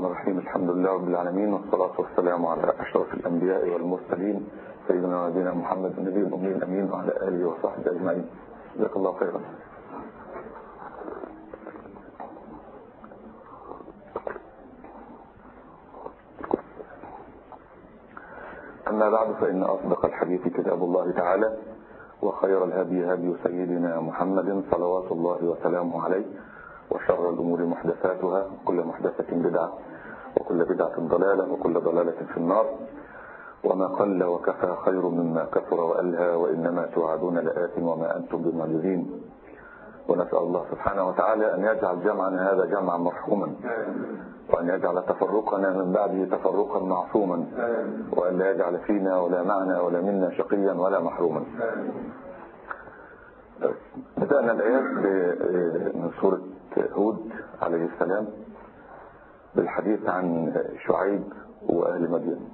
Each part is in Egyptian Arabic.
الرحمن الرحيم الحمد لله رب العالمين والصلاة والسلام على أشرف الأنبياء والمرسلين سيدنا ونبينا محمد النبي الأمي الأمين وعلى آله وصحبه أجمعين جزاك الله خيرا أما بعد فإن أصدق الحديث كتاب الله تعالى وخير الهدي هدي سيدنا محمد صلوات الله وسلامه عليه وشر الأمور محدثاتها وكل محدثة بدعة وكل بدعة ضلالة وكل ضلالة في النار وما قل وكفى خير مما كثر وألهى وإنما توعدون لآت وما أنتم بمعجزين ونسأل الله سبحانه وتعالى أن يجعل جمعنا هذا جمعا مرحوما وأن يجعل تفرقنا من بعده تفرقا معصوما وأن لا يجعل فينا ولا معنا ولا منا شقيا ولا محروما بدأنا الآيات من سورة هود عليه السلام بالحديث عن شعيب وأهل مدين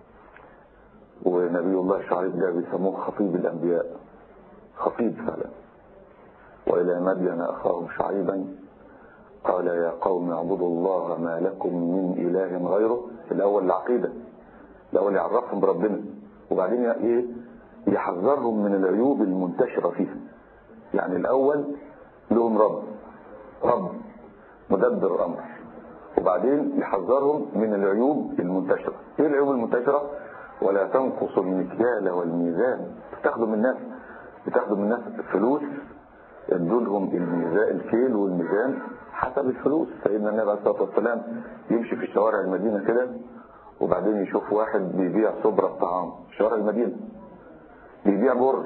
ونبي الله شعيب ده بيسموه خطيب الأنبياء خطيب فعلا وإلى مدين أخاهم شعيبا قال يا قوم اعبدوا الله ما لكم من إله غيره الأول العقيدة الأول يعرفهم بربنا وبعدين إيه يحذرهم من العيوب المنتشرة فيها يعني الأول لهم رب رب مدبر الأمر وبعدين يحذرهم من العيوب المنتشرة ايه العيوب المنتشرة ولا تنقصوا المكيال والميزان بتاخدوا من الناس بتاخدوا من الناس فلوس يدوا لهم الميزان الكيل والميزان حسب الفلوس سيدنا النبي عليه الصلاه والسلام يمشي في شوارع المدينه كده وبعدين يشوف واحد بيبيع صبرة طعام في شوارع المدينه بيبيع بر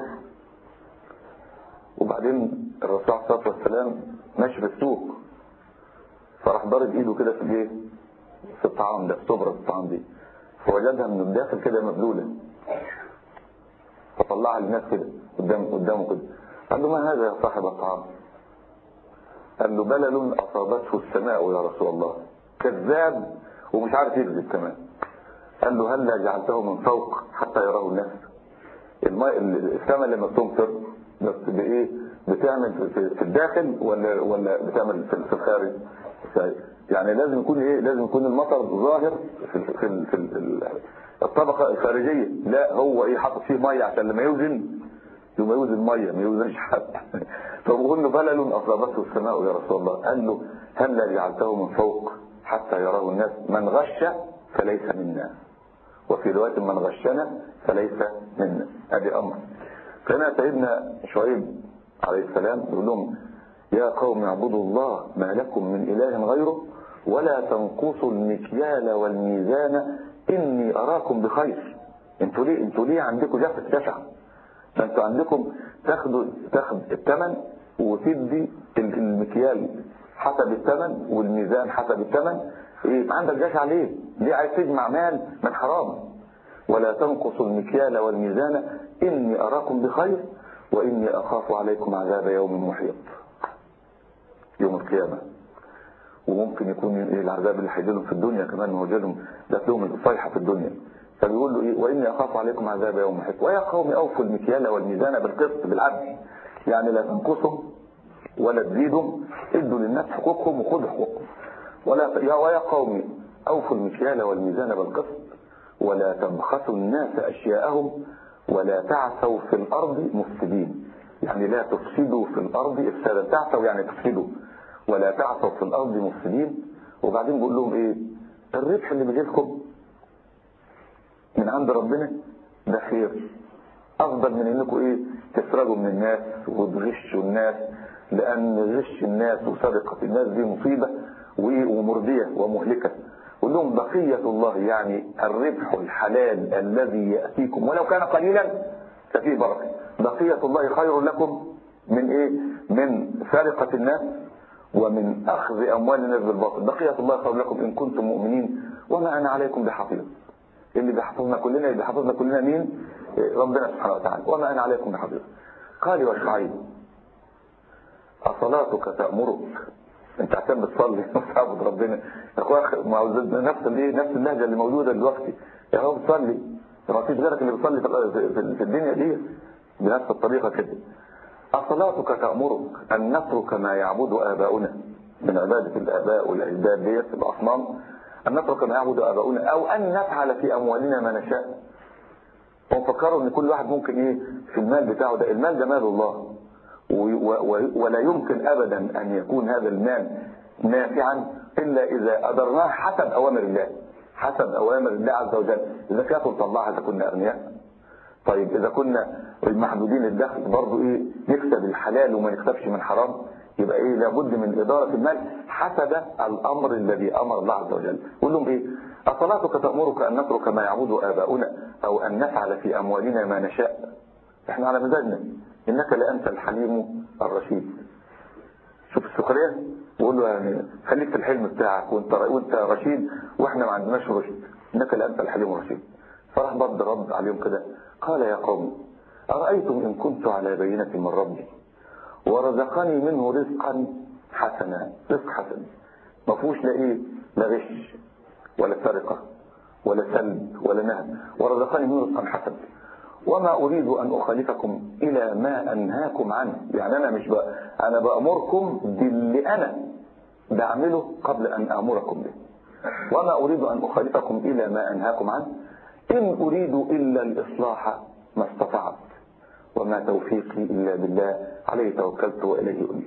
وبعدين الرسول عليه الصلاه والسلام ماشي في السوق فراح ضارب ايده كده في الايه في الطعام ده في صبرة الطعام دي فوجدها من الداخل كده مبلوله فطلعها للناس كده قدام قدامه كده قال له ما هذا يا صاحب الطعام قال له بلل أصابته السماء يا رسول الله كذاب ومش عارف يكذب كمان قال له هل جعلته من فوق حتى يراه الناس الماء السماء لما بتمطر بايه بتعمل في الداخل ولا ولا بتعمل في الخارج يعني لازم يكون ايه لازم يكون المطر ظاهر في في, في الطبقه الخارجيه لا هو ايه حاطط فيه ميه عشان لما يوزن يوم يوزن ميه ما يوزنش حد فبقول له بلل اصابته السماء يا رسول الله قال له هل جعلته من فوق حتى يراه الناس من غش فليس منا وفي روايه من غشنا فليس منا ادي امر فهنا سيدنا شعيب عليه السلام يقول لهم يا قوم اعبدوا الله ما لكم من اله غيره ولا تنقصوا المكيال والميزان اني اراكم بخير انتوا ليه انتوا ليه عندكم جفه جشع فانتوا عندكم تاخدوا تاخد الثمن وتدي المكيال حسب الثمن والميزان حسب الثمن ايه عندك جشع ليه ليه عايز تجمع مال من حرام ولا تنقصوا المكيال والميزان اني اراكم بخير واني اخاف عليكم عذاب يوم محيط يوم القيامه وممكن يكون العذاب اللي هيجيلهم في الدنيا كمان ما هو جالهم جات لهم الصيحه في الدنيا فبيقول له ايه واني اخاف عليكم عذاب يوم محيط ويا قوم اوفوا المكيال والميزان بالقسط بالعدل يعني لا تنقصوا ولا تزيدوا ادوا للناس حقوقهم وخذوا حقوقهم ولا يا ويا قوم اوفوا المكيال والميزان بالقسط ولا تبخسوا الناس اشياءهم ولا تعثوا في الارض مفسدين يعني لا تفسدوا في الارض افسادا تعثوا يعني تفسدوا ولا تعثوا في الارض مفسدين وبعدين بيقول لهم ايه الربح اللي بيجي لكم من عند ربنا ده خير افضل من انكم ايه تسرقوا من الناس وتغشوا الناس لان غش الناس وسرقه الناس دي مصيبه ومرديه ومهلكه قول لهم بقيه الله يعني الربح الحلال الذي ياتيكم ولو كان قليلا ففيه بركه بقيه الله خير لكم من ايه من سرقه الناس ومن اخذ اموال الناس بالباطل بقيه الله خير لكم ان كنتم مؤمنين وما انا عليكم بحفيظ اللي بيحفظنا كلنا اللي بيحفظنا كلنا مين ربنا سبحانه وتعالى وما انا عليكم بحفيظ قال يا شعيب اصلاتك تامرك انت عشان بتصلي وتعبد ربنا يا اخويا نفس الايه نفس اللهجه اللي موجوده دلوقتي يا هو بتصلي ما فيش غيرك اللي بيصلي في الدنيا دي بنفس الطريقه كده اصلاتك تامرك ان نترك ما يعبد اباؤنا من عباده الاباء والاجداد ديت الاصنام أن نترك ما يعبد آباؤنا أو أن نفعل في أموالنا ما نشاء هم فكروا ان كل واحد ممكن ايه في المال بتاعه ده المال ده مال الله ولا يمكن ابدا ان يكون هذا المال نافعا الا اذا ادرناه حسب اوامر الله حسب اوامر الله عز وجل اذا كانت نطلعها اذا كنا اغنياء طيب اذا كنا محدودين الدخل برضه ايه نكسب الحلال وما نكسبش من حرام يبقى ايه لابد من اداره المال حسب الامر الذي امر الله عز وجل قول لهم ايه اصلاتك تامرك ان نترك ما يعبد اباؤنا او ان نفعل في اموالنا ما نشاء احنا على مزاجنا انك لانت الحليم الرشيد شوف السخريه بقول له يعني خليك في الحلم بتاعك وانت وانت رشيد واحنا ما عندناش رشد انك لانت الحليم الرشيد فراح برد رد عليهم كده قال يا قوم ارايتم ان كنت على بينه من ربي ورزقني منه رزقا حسنا رزق حسن ما فيهوش لا ايه لا غش ولا سرقه ولا سلب ولا نهب ورزقني منه رزقا حسنا وما أريد أن أخالفكم إلى ما أنهاكم عنه يعني أنا مش بقى أنا بأمركم باللي أنا بعمله قبل أن أمركم به وما أريد أن أخالفكم إلى ما أنهاكم عنه إن أريد إلا الإصلاح ما استطعت وما توفيقي إلا بالله عليه توكلت وإليه أنيب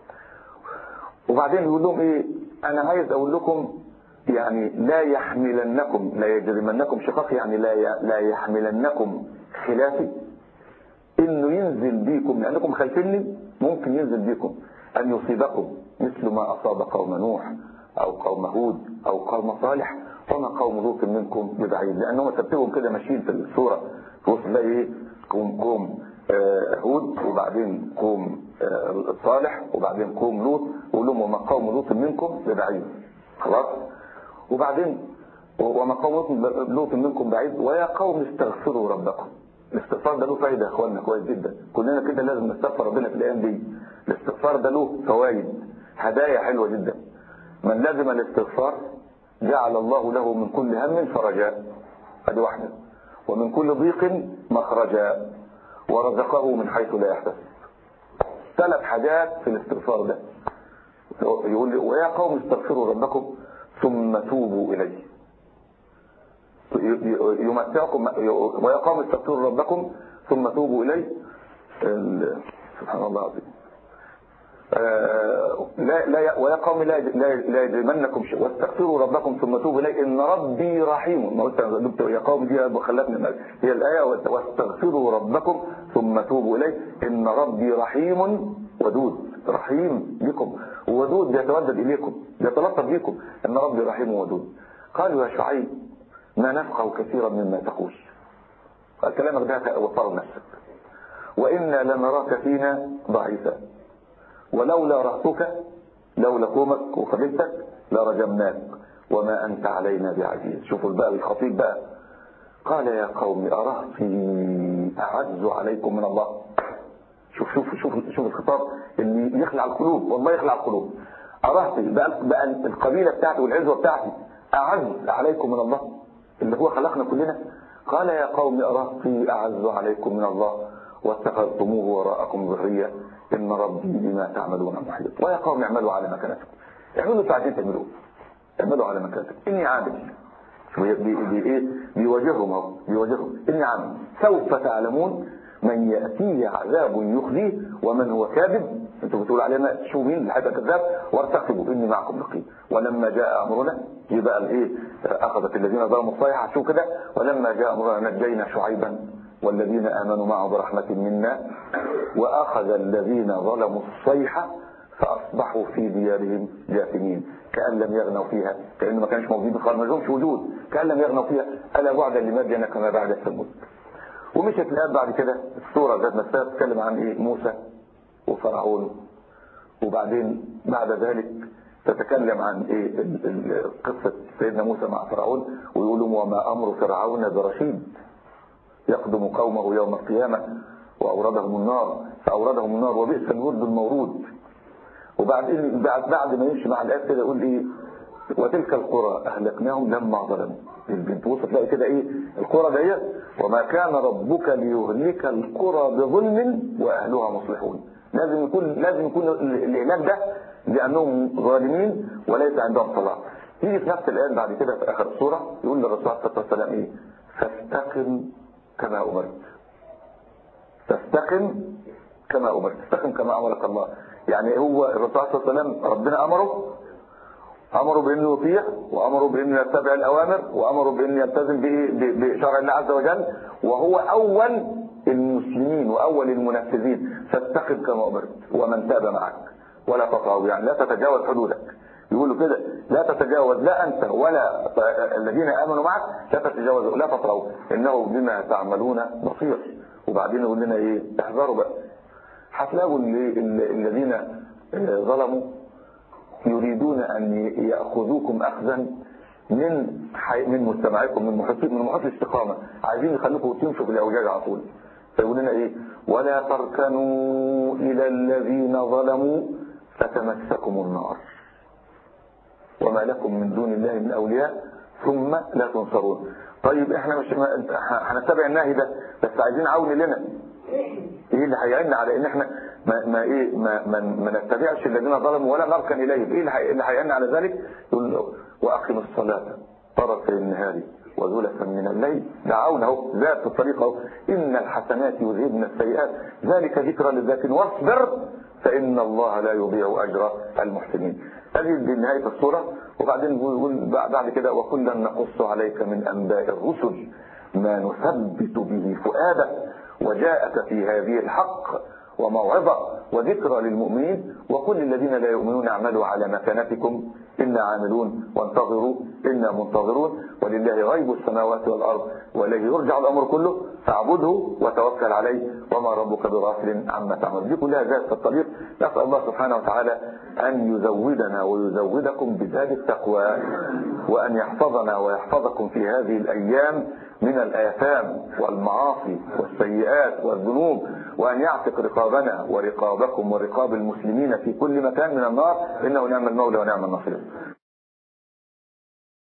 وبعدين يقول لهم إيه أنا عايز أقول لكم يعني لا يحملنكم لا يجرمنكم شقاق يعني لا لا يحملنكم خلافي انه ينزل بيكم لانكم خايفيني ممكن ينزل بيكم ان يصيبكم مثل ما اصاب قوم نوح او قوم هود او قوم صالح وما قوم لوط منكم ببعيد لانهم ترتيبهم كده ماشيين في الصوره في وسط ايه قوم قوم آه هود وبعدين قوم آه صالح وبعدين قوم لوط وقول لهم وما قوم لوط منكم ببعيد خلاص وبعدين وما قوم لوط منكم بعيد ويا قوم استغفروا ربكم الاستغفار ده له فايده يا اخوانا كويس جدا كلنا كده لازم نستغفر ربنا في الايام دي الاستغفار ده له فوائد هدايا حلوه جدا من لزم الاستغفار جعل الله له من كل هم فرجاء ادي واحده ومن كل ضيق مخرجا ورزقه من حيث لا يحتسب ثلاث حاجات في الاستغفار ده يقول لي ويا قوم استغفروا ربكم ثم توبوا اليه يمتعكم ويا قوم استغفروا ربكم ثم توبوا اليه سبحان الله العظيم لا لا ويا قوم لا لا يجرمنكم شيء واستغفروا ربكم ثم توبوا اليه ان ربي رحيم ما قلت يا قوم دي خلتني هي الايه واستغفروا ربكم ثم توبوا اليه ان ربي رحيم ودود رحيم بكم ودود يتودد اليكم يتلطف بكم ان ربي رحيم ودود قالوا يا شعيب ما نفقه كثيرا مما تقول كلامك ده وفر نفسك وإنا لنراك فينا ضعيفا ولولا رهتك لولا قومك وقبلتك لرجمناك وما أنت علينا بعزيز شوفوا بقى الخطيب بقى قال يا قوم أرهتي أعز عليكم من الله شوف شوف شوف شوف الخطاب اللي يخلع القلوب والله يخلع القلوب أرهتي بقى, بقى القبيلة بتاعتي والعزوة بتاعتي أعز عليكم من الله اللي هو خلقنا كلنا قال يا قوم أرهتي أعز عليكم من الله واتخذتموه وراءكم ذرية إن ربي بما تعملون محيط ويا قوم اعملوا على مكانتكم اعملوا تعدين تعملوا اعملوا على مكانتكم إني عامل بي بي ايه بيواجههم اهو بيواجههم إني عامل سوف تعلمون من يأتيه عذاب يخزيه ومن هو كاذب انتوا بتقولوا علينا شو مين اللي هيبقى كذاب وارتقبوا اني معكم نقيب ولما جاء امرنا يبقى الايه اخذت الذين ظلموا الصيحه شو كده ولما جاء امرنا نجينا شعيبا والذين امنوا معه برحمه منا واخذ الذين ظلموا الصيحه فاصبحوا في ديارهم جاثمين كان لم يغنوا فيها كانه ما كانش موجود خالص ما لهمش وجود كان لم يغنوا فيها الا بعدا لمدين كما بعد ثمود ومشت الآيات بعد كده السورة ذات نفسها تتكلم عن إيه موسى وفرعون وبعدين بعد ذلك تتكلم عن إيه قصة سيدنا موسى مع فرعون ويقولوا وما أمر فرعون برشيد يقدم قومه يوم القيامة وأوردهم النار فأوردهم النار وبئس الورد المورود وبعدين بعد بعد ما يمشي مع الآيات كده يقول إيه وتلك القرى أهلكناهم لما ظلموا بتبص تلاقي كده ايه القرى ديت وما كان ربك ليهلك القرى بظلم واهلها مصلحون لازم يكون لازم يكون الهلاك ده لانهم ظالمين وليس عندهم صلاح يجي في نفس الآيات بعد كده في آخر السورة يقول للرسول عليه الصلاة والسلام إيه فاستقم كما أمرت فاستقم كما أمرت استقم كما أمرك الله يعني هو الرسول عليه الصلاة والسلام ربنا أمره أمره بأنه يطيع وأمره بأنه يتبع الأوامر وأمره بأنه يلتزم بشرع الله عز وجل وهو أول المسلمين وأول المنفذين فاستقم كما أمرت ومن تاب معك ولا تطعوا يعني لا تتجاوز حدودك يقولوا كده لا تتجاوز لا أنت ولا الذين آمنوا معك لا تتجاوزوا لا تطعوا إنه بما تعملون بصير وبعدين يقول لنا إيه احذروا بقى هتلاقوا الذين ظلموا يريدون أن يأخذوكم أخذا من من مجتمعكم من محيط من محيط الاستقامة عايزين يخليكم تمشوا في الأوجاج على طول فيقول لنا إيه ولا تركنوا إلى الذين ظلموا فتمسكم النار وما لكم من دون الله من أولياء ثم لا تنصرون طيب احنا مش هنتبع النهي ده بس عايزين عون لنا ايه اللي هيعين على ان احنا ما ما ايه ما ما, ما نتبعش الذين ظلموا ولا نركن اليهم ايه اللي هيعين على ذلك يقول واقم الصلاه طرفي النهار وزلفا من الليل دعونا اهو ذات الطريق اهو ان الحسنات يذهبن السيئات ذلك ذكرى للذاكرين واصبر فان الله لا يضيع اجر المحسنين هذه نهايه السوره وبعدين يقول بعد كده وكلا نقص عليك من انباء الرسل ما نثبت به فؤادك وجاءك في هذه الحق وموعظة وذكرى للمؤمنين وكل الذين لا يؤمنون اعملوا على مكانتكم إنا عاملون وانتظروا إنا منتظرون ولله غيب السماوات والأرض وإليه يرجع الأمر كله فاعبده وتوكل عليه وما ربك بغافل عما تعمل دي كلها ذات في الطريق نسأل الله سبحانه وتعالى أن يزودنا ويزودكم بزاد التقوى وأن يحفظنا ويحفظكم في هذه الأيام من الآثام والمعاصي والسيئات والذنوب وأن يعتق رقابنا ورقابكم ورقاب المسلمين في كل مكان من النار إنه نعم المولى ونعم النصير